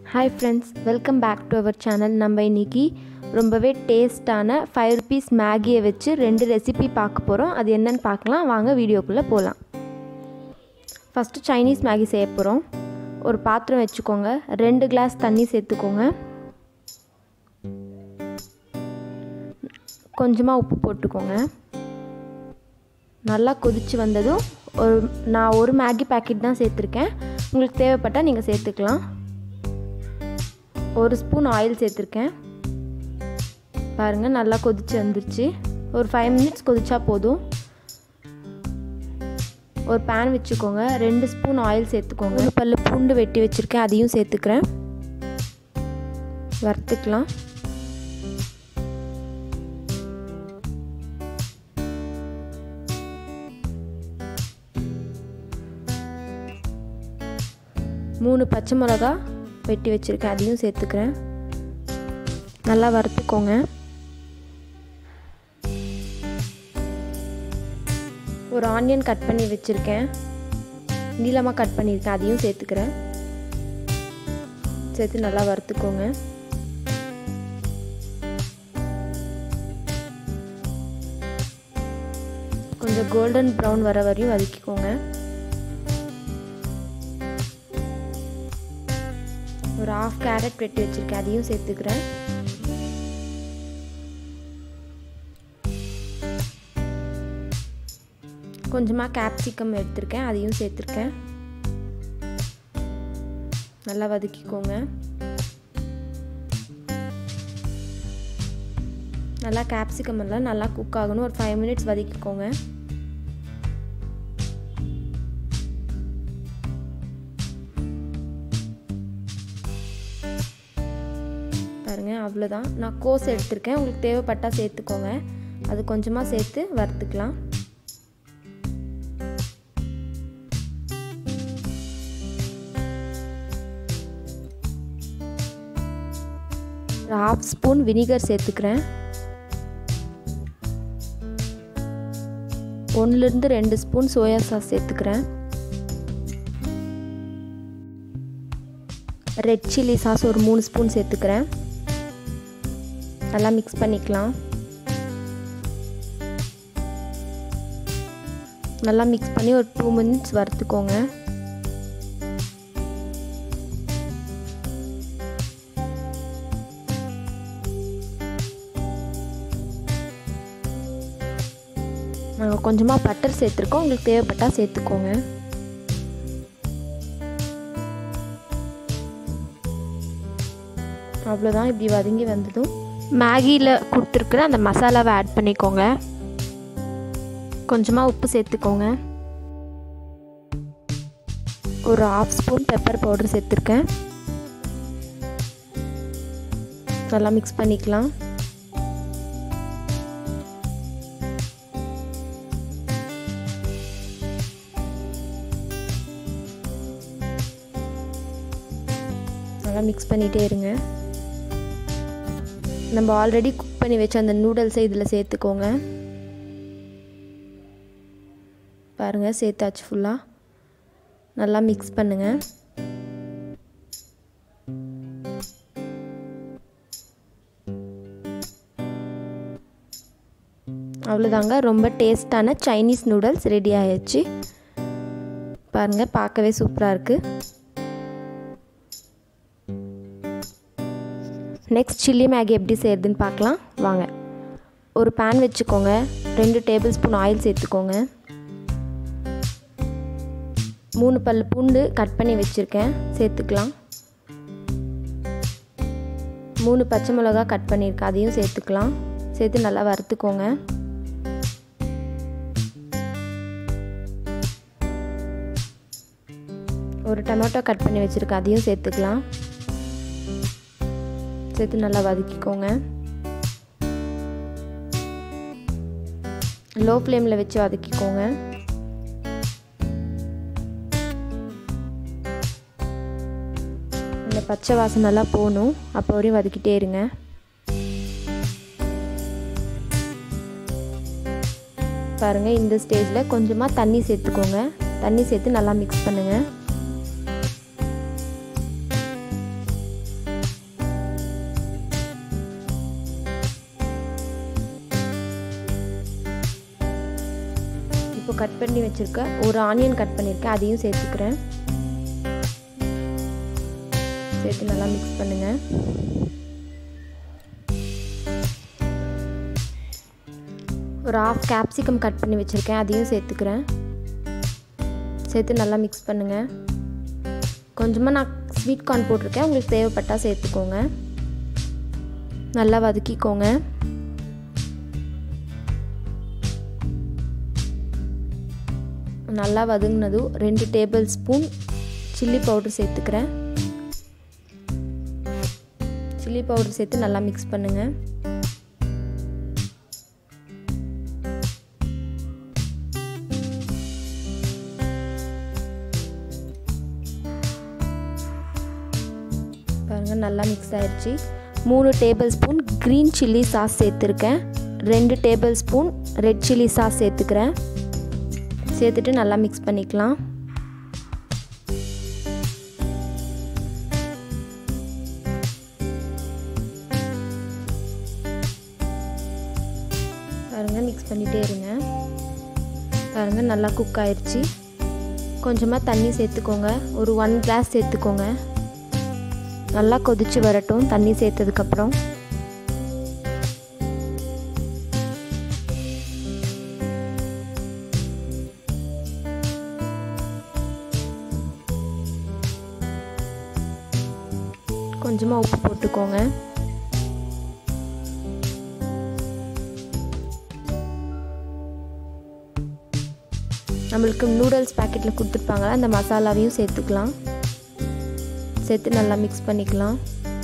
hi friends welcome back to our channel நம்ம இன்னைக்கு ரொம்பவே டேஸ்டான ஃபைவ் ருபீஸ் மேகியை வச்சு ரெண்டு ரெசிபி பார்க்க போகிறோம் அது என்னன்னு பார்க்கலாம் வாங்க வீடியோக்குள்ளே போகலாம் ஃபஸ்ட்டு சைனீஸ் மேகி செய்ய போகிறோம் ஒரு பாத்திரம் வச்சுக்கோங்க ரெண்டு கிளாஸ் தண்ணி சேர்த்துக்கோங்க கொஞ்சமாக உப்பு போட்டுக்கோங்க நல்லா கொதித்து வந்ததும் ஒரு நான் ஒரு மேகி பேக்கெட் தான் சேர்த்துருக்கேன் உங்களுக்கு தேவைப்பட்டால் நீங்கள் சேர்த்துக்கலாம் ஒரு ஸ்பூன் ஆயில் சேர்த்துருக்கேன் பாருங்கள் நல்லா கொதிச்சு வந்துருச்சு ஒரு ஃபைவ் மினிட்ஸ் கொதிச்சா போதும் ஒரு பேன் வச்சுக்கோங்க ரெண்டு ஸ்பூன் ஆயில் சேர்த்துக்கோங்க ஒரு பல்லு பூண்டு வெட்டி வச்சுருக்கேன் அதையும் சேர்த்துக்கிறேன் வறுத்துக்கலாம் மூணு பச்சை மிளகா வெட்டி வச்சுருக்கேன் அதையும் சேர்த்துக்கிறேன் நல்லா வறுத்துக்கோங்க ஒரு ஆனியன் கட் பண்ணி வச்சுருக்கேன் நீளமாக கட் பண்ணியிருக்கேன் அதையும் சேர்த்துக்கிறேன் சேர்த்து நல்லா வறுத்துக்கோங்க கொஞ்சம் கோல்டன் ப்ரௌன் வர வரையும் வதக்கிக்கோங்க ஒரு ஆஃப் கேரட் வெட்டி வச்சுருக்கேன் அதையும் சேர்த்துக்கிறேன் கொஞ்சமாக கேப்சிகம் எடுத்திருக்கேன் அதையும் சேர்த்துருக்கேன் நல்லா வதக்கிக்கோங்க நல்லா கேப்சிகம் எல்லாம் நல்லா குக் ஆகணும் ஒரு ஃபைவ் மினிட்ஸ் வதக்கிக்கோங்க பாருங்க அவ்வளோதான் நான் கோஸ் எடுத்திருக்கேன் உங்களுக்கு தேவைப்பட்டால் சேர்த்துக்கோங்க அது கொஞ்சமாக சேர்த்து வறுத்துக்கலாம் ஒரு ஹாஃப் ஸ்பூன் வினிகர் சேர்த்துக்கிறேன் ஒன்றுலேருந்து ரெண்டு ஸ்பூன் சோயா சாஸ் சேர்த்துக்கிறேன் ரெட் சில்லி சாஸ் ஒரு மூணு ஸ்பூன் சேர்த்துக்கிறேன் நல்லா மிக்ஸ் பண்ணிக்கலாம் நல்லா மிக்ஸ் பண்ணி ஒரு டூ மினிட்ஸ் வறுத்துக்கோங்க நாங்கள் கொஞ்சமாக பட்டர் சேர்த்துருக்கோம் உங்களுக்கு தேவைப்பட்டால் சேர்த்துக்கோங்க அவ்வளோதான் இப்படி வதங்கி வந்ததும் மேகியில் கொடுத்துருக்குற அந்த மசாலாவை ஆட் பண்ணிக்கோங்க கொஞ்சமாக உப்பு சேர்த்துக்கோங்க ஒரு ஆஃப் ஸ்பூன் பெப்பர் பவுடர் சேர்த்துருக்கேன் நல்லா மிக்ஸ் பண்ணிக்கலாம் நல்லா மிக்ஸ் பண்ணிகிட்டே இருங்க நம்ம ஆல்ரெடி குக் பண்ணி வச்ச அந்த நூடுல்ஸை இதில் சேர்த்துக்கோங்க பாருங்கள் சேர்த்தாச்சு ஃபுல்லாக நல்லா மிக்ஸ் பண்ணுங்கள் அவ்வளோதாங்க ரொம்ப டேஸ்டான சைனீஸ் நூடுல்ஸ் ரெடி ஆயிடுச்சு பாருங்கள் பார்க்கவே சூப்பராக இருக்குது நெக்ஸ்ட் சில்லி மேகி எப்படி செய்கிறதுன்னு பார்க்கலாம் வாங்க ஒரு பேன் வச்சுக்கோங்க ரெண்டு டேபிள் ஸ்பூன் ஆயில் சேர்த்துக்கோங்க மூணு பல் பூண்டு கட் பண்ணி வச்சுருக்கேன் சேர்த்துக்கலாம் மூணு பச்சை மிளகா கட் பண்ணியிருக்கேன் அதையும் சேர்த்துக்கலாம் சேர்த்து நல்லா வறுத்துக்கோங்க ஒரு டொமேட்டோ கட் பண்ணி வச்சுருக்கேன் அதையும் சேர்த்துக்கலாம் சேர்த்து நல்லா வதக்கிக்கோங்க லோ ஃப்ளேமில் வச்சு வதக்கிக்கோங்க அந்த பச்சை வாசனெல்லாம் போகணும் அப்போ வரையும் வதக்கிட்டே இருங்க பாருங்கள் இந்த ஸ்டேஜில் கொஞ்சமாக தண்ணி சேர்த்துக்கோங்க தண்ணி சேர்த்து நல்லா மிக்ஸ் பண்ணுங்கள் கட் பண்ணி வச்சுருக்க ஒரு ஆனியன் கட் பண்ணியிருக்கேன் அதையும் சேர்த்துக்கிறேன் சேர்த்து நல்லா மிக்ஸ் பண்ணுங்கள் ஒரு ஆஃப் கேப்சிகம் கட் பண்ணி வச்சுருக்கேன் அதையும் சேர்த்துக்கிறேன் சேர்த்து நல்லா மிக்ஸ் பண்ணுங்கள் கொஞ்சமாக நான் ஸ்வீட் கார்ன் போட்டிருக்கேன் உங்களுக்கு தேவைப்பட்டால் சேர்த்துக்கோங்க நல்லா வதக்கிக்கோங்க நல்லா வதங்கினதும் ரெண்டு டேபிள் ஸ்பூன் சில்லி பவுடர் சேர்த்துக்கிறேன் சில்லி பவுடர் சேர்த்து நல்லா மிக்ஸ் பண்ணுங்கள் பாருங்கள் நல்லா மிக்ஸ் ஆயிடுச்சு மூணு table spoon green chilli sauce சேர்த்துருக்கேன் ரெண்டு table spoon red chilli sauce சேர்த்துக்கிறேன் சேர்த்துட்டு நல்லா மிக்ஸ் பண்ணிக்கலாம் பாருங்கள் மிக்ஸ் பண்ணிகிட்டே இருங்க பாருங்கள் நல்லா குக் ஆயிடுச்சு கொஞ்சமாக தண்ணி சேர்த்துக்கோங்க ஒரு ஒன் கிளாஸ் சேர்த்துக்கோங்க நல்லா கொதித்து வரட்டும் தண்ணி சேர்த்ததுக்கப்புறம் கொஞ்சமாக உப்பு போட்டுக்கோங்க நம்மளுக்கு நூடுல்ஸ் பேக்கெட்டில் கொடுத்துருப்பாங்களா அந்த மசாலாவையும் சேர்த்துக்கலாம் சேர்த்து நல்லா மிக்ஸ் பண்ணிக்கலாம்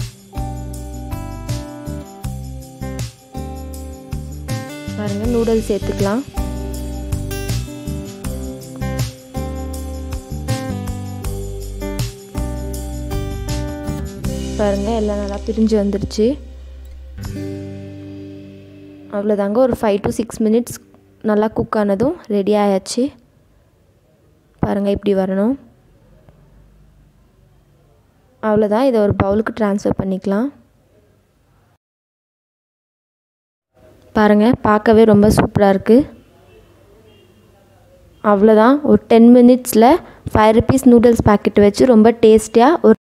பாருங்கள் நூடுல்ஸ் சேர்த்துக்கலாம் பாருங்கள் எல்லாம் நல்லா பிரிஞ்சு வந்துருச்சு அவ்வளோதாங்க ஒரு ஃபைவ் டு சிக்ஸ் மினிட்ஸ் நல்லா குக் ஆனதும் ரெடி ஆயாச்சு பாருங்கள் இப்படி வரணும் அவ்வளோதான் இதை ஒரு பவுலுக்கு ட்ரான்ஸ்ஃபர் பண்ணிக்கலாம் பாருங்கள் பார்க்கவே ரொம்ப சூப்பராக இருக்குது அவ்வளோதான் ஒரு டென் மினிட்ஸில் ஃபைவ் ருபீஸ் நூடுல்ஸ் பேக்கெட் வச்சு ரொம்ப டேஸ்டியாக ஒரு